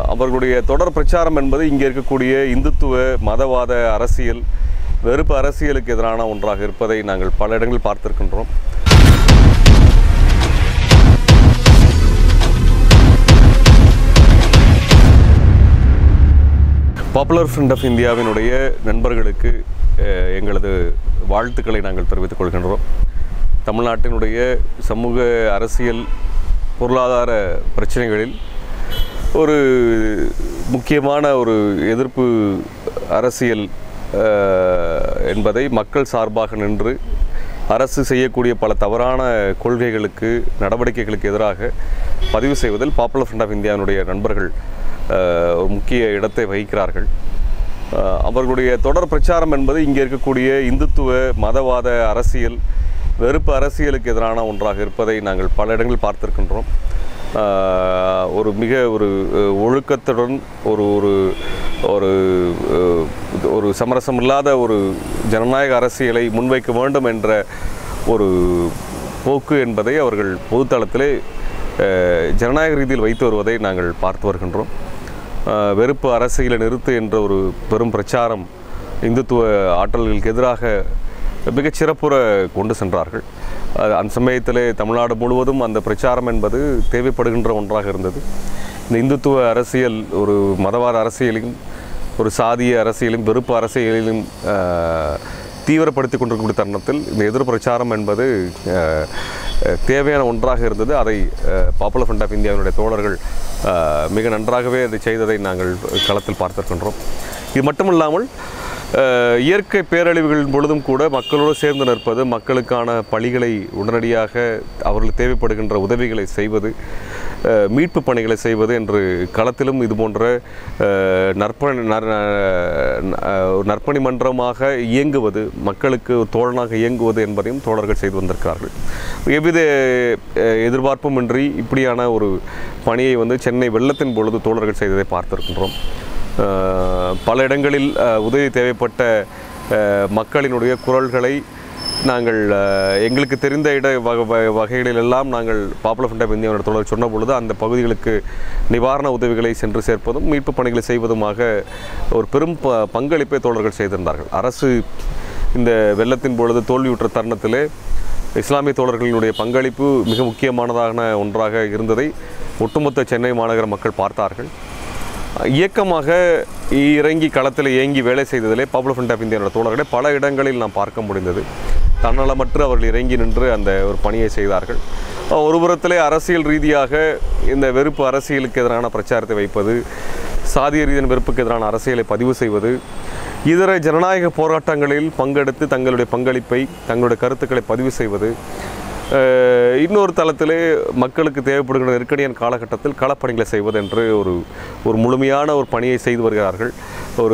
அவர்களுடைய தொடர் பிரச்சாரம் என்பது இங்கே இருக்கக்கூடிய இந்துத்துவ மதவாத அரசியல் வெறுப்பு அரசியலுக்கு எதிரான ஒன்றாக இருப்பதை நாங்கள் பல இடங்களில் பார்த்திருக்கின்றோம் பாப்புலர் ஃப்ரண்ட் ஆஃப் இந்தியாவினுடைய நண்பர்களுக்கு அஹ், எங்களது வாழ்த்துக்களை நாங்கள் தெரிவித்துக் கொள்கின்றோம் தமிழ்நாட்டினுடைய சமூக அரசியல் பொருளாதார பிரச்சனைகளில் ஒரு முக்கியமான ஒரு எதிர்ப்பு அரசியல் அஹ், என்பதை மக்கள் சார்பாக நின்று அரசு செய்யக்கூடிய பல தவறான கொள்கைகளுக்கு நடவடிக்கைகளுக்கு எதிராக பதிவு செய்வதில் பாப்புலர் ஃப்ரண்ட் ஆஃப் இந்தியாவினுடைய நண்பர்கள் அஹ், ஒரு முக்கிய இடத்தை வகிக்கிறார்கள் அஹ், அவர்களுடைய தொடர் பிரச்சாரம் என்பது இங்கே இருக்கக்கூடிய இந்துத்துவ மதவாத அரசியல் வெறுப்பு அரசியலுக்கு எதிரான ஒன்றாக இருப்பதை நாங்கள் பல இடங்களில் பார்த்திருக்கின்றோம் ஆஹ் ஒரு மிக ஒரு அஹ், ஒழுக்கத்துடன் ஒரு ஒரு ஒரு அஹ், ஒரு சமரசம் இல்லாத ஒரு ஜனநாயக அரசியலை முன்வைக்க வேண்டும் என்ற ஒரு போக்கு என்பதை அவர்கள் பொதுத்தளத்திலே அஹ், ஜனநாயக ரீதியில் வைத்து வருவதை நாங்கள் பார்த்து வருகின்றோம் ஆஹ், வெறுப்பு அரசியலை நிறுத்து என்ற ஒரு பெரும் பிரச்சாரம் இந்துத்துவ ஆற்றல்களுக்கு எதிராக மிகச் சிறப்புற கொண்டு சென்றார்கள் அது அந்த சமயத்திலே தமிழ்நாடு முழுவதும் அந்த பிரச்சாரம் என்பது தேவைப்படுகின்ற ஒன்றாக இருந்தது இந்த இந்துத்துவ அரசியல் ஒரு மதவாத அரசியலையும் ஒரு சாதிய அரசியலும் வெறுப்பு அரசியலிலும் ஆஹ், தீவிரப்படுத்தி கொண்டிருக்கக்கூடிய தருணத்தில் இந்த எதிர் பிரச்சாரம் என்பது ஆஹ், அஹ், தேவையான ஒன்றாக இருந்தது அதை பாப்புலர் ஃப்ரண்ட் ஆஃப் இந்தியாவினுடைய தோழர்கள் ஆஹ், மிக நன்றாகவே அதை செய்ததை நாங்கள் களத்தில் பார்த்திருக்கின்றோம் இது மட்டுமில்லாமல் அஹ், இயற்கை பேரழிவுகளின் பொழுதும் கூட மக்களோடு சேர்ந்து நிற்பது மக்களுக்கான பணிகளை உடனடியாக அவர்களுக்கு தேவைப்படுகின்ற உதவிகளை செய்வது அஹ், மீட்பு பணிகளை செய்வது என்று களத்திலும் இது போன்ற அஹ், நற்பணி நற்- அஹ், ஒரு நற்பணி மன்றமாக இயங்குவது மக்களுக்கு ஒரு தோழனாக இயங்குவது என்பதையும் தோழர்கள் செய்து வந்திருக்கிறார்கள் எவ்வித அஹ், எதிர்பார்ப்புமின்றி இப்படியான ஒரு பணியை வந்து சென்னை வெள்ளத்தின் பொழுது தோழர்கள் செய்ததை பார்த்திருக்கின்றோம் அஹ், பல இடங்களில் அஹ், உதவி தேவைப்பட்ட அஹ், மக்களினுடைய குரல்களை நாங்கள் அஹ், எங்களுக்கு தெரிந்த இட வக வ- வகைகளிலெல்லாம் நாங்கள் பாப்புலர் ஃப்ரண்ட் ஆஃப் இந்தியாவோட தொடர் சொன்ன பொழுது அந்த பகுதிகளுக்கு நிவாரண உதவிகளை சென்று சேர்ப்பதும் மீட்பு பணிகளை செய்வதுமாக ஒரு பெரும் ப பங்களிப்பை தோழர்கள் செய்திருந்தார்கள் அரசு இந்த வெள்ளத்தின் பொழுது தோல்வியுற்ற தருணத்திலே இஸ்லாமிய தோழர்களினுடைய பங்களிப்பு மிக முக்கியமானதான ஒன்றாக இருந்ததை ஒட்டுமொத்த சென்னை மாநகர மக்கள் பார்த்தார்கள் இயக்கமாக இறங்கி களத்தில் இயங்கி வேலை செய்ததிலே பாப்புலர் ஃப்ரண்ட் ஆஃப் இந்தியாவோட தோழர்களை பல இடங்களில் நாம் பார்க்க முடிந்தது தன்னலமற்று அவர்கள் இறங்கி நின்று அந்த ஒரு பணியை செய்தார்கள் ஒரு புறத்திலே அரசியல் ரீதியாக இந்த வெறுப்பு அரசியலுக்கு எதிரான பிரச்சாரத்தை வைப்பது சாதிய ரீதியான வெறுப்புக்கு எதிரான அரசியலை பதிவு செய்வது இதர ஜனநாயக போராட்டங்களில் பங்கெடுத்து தங்களுடைய பங்களிப்பை தங்களுடைய கருத்துக்களை பதிவு செய்வது அஹ், இன்னொரு தளத்திலே மக்களுக்கு தேவைப்படுகிற நெருக்கடியான காலகட்டத்தில் களப்பணிகளை செய்வது என்று ஒரு ஒரு முழுமையான ஒரு பணியை செய்து வருகிறார்கள் ஒரு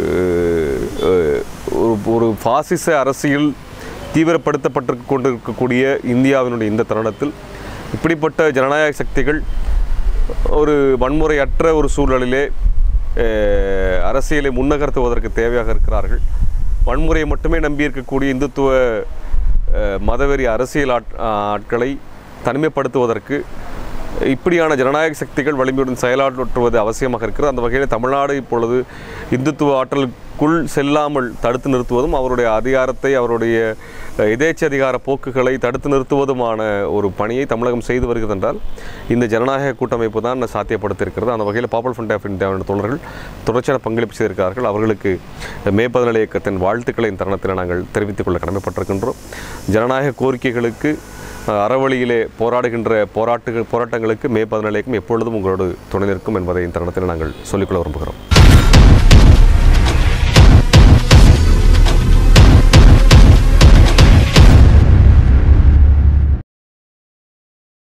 அஹ், ஒரு ஒரு பாசிச அரசியல் தீவிரப்படுத்தப்பட்டு கொண்டிருக்கக்கூடிய இந்தியாவினுடைய இந்த தருணத்தில் இப்படிப்பட்ட ஜனநாயக சக்திகள் ஒரு வன்முறையற்ற ஒரு சூழலிலே அஹ், அரசியலை முன்னகர்த்துவதற்கு தேவையாக இருக்கிறார்கள் வன்முறையை மட்டுமே நம்பியிருக்கக்கூடிய இந்துத்துவ அஹ், மதவெறி அரசியல் ஆட் ஆட்களை தனிமைப்படுத்துவதற்கு இப்படியான ஜனநாயக சக்திகள் வலிமையுடன் செயலாற்றுவது அவசியமாக இருக்கிறது அந்த வகையில் தமிழ்நாடு இப்பொழுது இந்துத்துவ ஆற்றலுக்குள் செல்லாமல் தடுத்து நிறுத்துவதும் அவருடைய அதிகாரத்தை அவருடைய அஹ், எதேச்ச அதிகார போக்குகளை தடுத்து நிறுத்துவதுமான ஒரு பணியை தமிழகம் செய்து வருகிறது என்றால் இந்த ஜனநாயக கூட்டமைப்பு தான் சாத்தியப்படுத்தியிருக்கிறது அந்த வகையில் பாப்புலர் ஃப்ரண்ட் ஆஃப் இந்தியாவின் தோழர்கள் தொடர்ச்சியான பங்களிப்பு செய்திருக்கிறார்கள் அவர்களுக்கு மே பதினேழு இயக்கத்தின் வாழ்த்துக்களை இந்த தருணத்தில் நாங்கள் தெரிவித்துக் கொள்ள கடமைப்பட்டிருக்கின்றோம் ஜனநாயக கோரிக்கைகளுக்கு அஹ், அறவழியிலே போராடுகின்ற போராட்டு போராட்டங்களுக்கு மே பதினேழு இயக்கம் எப்பொழுதும் உங்களோடு துணை நிற்கும் என்பதை இந்த தருணத்தில் நாங்கள் சொல்லிக்கொள்ள விரும்புகிறோம்